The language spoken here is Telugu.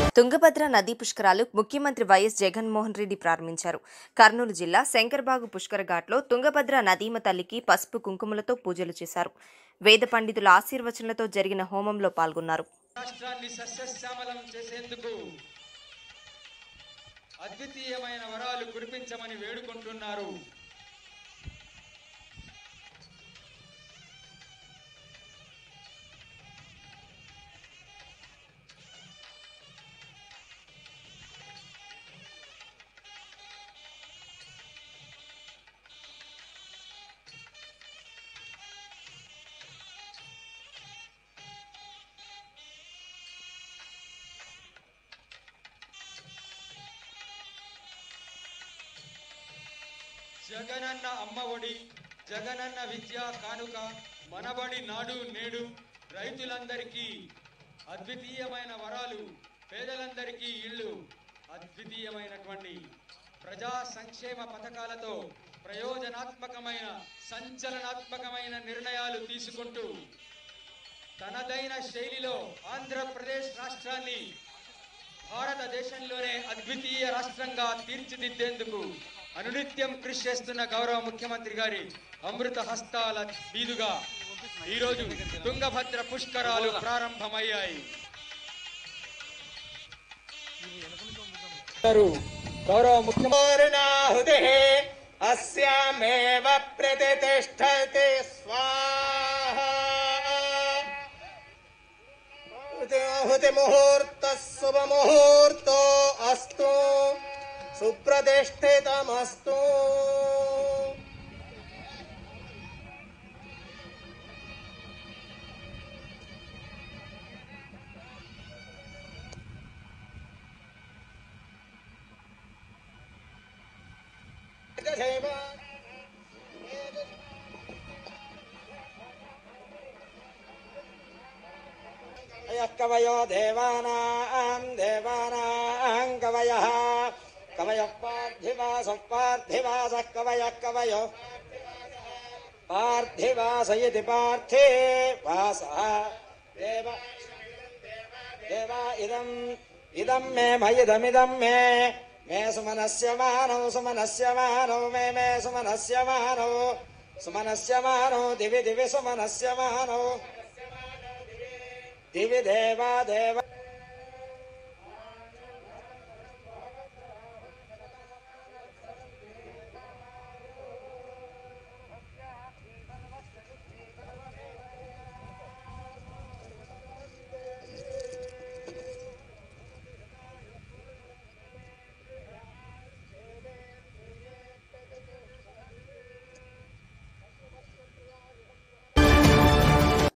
తుంగభద్ర నదీ పుష్కరాలు ముఖ్యమంత్రి వైఎస్ జగన్మోహన్ రెడ్డి ప్రారంభించారు కర్నూలు జిల్లా శంకర్బాగు పుష్కర ఘాట్లో తుంగభద్ర నదీమ తల్లికి పసుపు కుంకుమలతో పూజలు చేశారు వేద పండితుల ఆశీర్వచనలతో జరిగిన హోమంలో పాల్గొన్నారు రాష్ట్రాన్ని సస్యశ్యామలం చేసేందుకు అద్వితీయమైన వరాలు కురిపించమని వేడుకుంటున్నారు జగనన్న అమ్మఒడి జగనన్న విద్యా కానుక మనబడి నాడు నేడు రైతులందరికీ అద్వితీయమైన వరాలు పేదలందరికీ ఇళ్ళు అద్వితీయమైనటువంటి ప్రజా సంక్షేమ పథకాలతో ప్రయోజనాత్మకమైన సంచలనాత్మకమైన నిర్ణయాలు తీసుకుంటూ తనదైన శైలిలో ఆంధ్రప్రదేశ్ రాష్ట్రాన్ని భారతదేశంలోనే అద్వితీయ రాష్ట్రంగా తీర్చిదిద్దేందుకు అనునిత్యం కృషి చేస్తున్న గౌరవ ముఖ్యమంత్రి గారి అమృత హస్తాల మీదుగా ఈరోజు తుంగభద్ర పుష్కరాలు ప్రారంభమయ్యాయి గౌరవ ముఖ్యమంత్రి పూర్ణాహుతిः अस्यामेव प्रतिष्ठति स्वाहा हुतिमुहूर्तः शुभमुहूर्तो अस्तु सुप्रतिष्ठितमस्तु यः कवयो देवानां देवानां कवयः कवयः पार्थिवासः पार्थिवासः कवयः कवयो पार्थिवास इति पार्थिवासः देव देवा इदम् इदं मे मयिदमिदं मे मे सुमनस्य मानौ सुमनस्य मानौ मे मे सुमनस्य मानौ सुमनस्य मानौ दिवि दिवि सुमनस्य मानौ दिवि देवा देव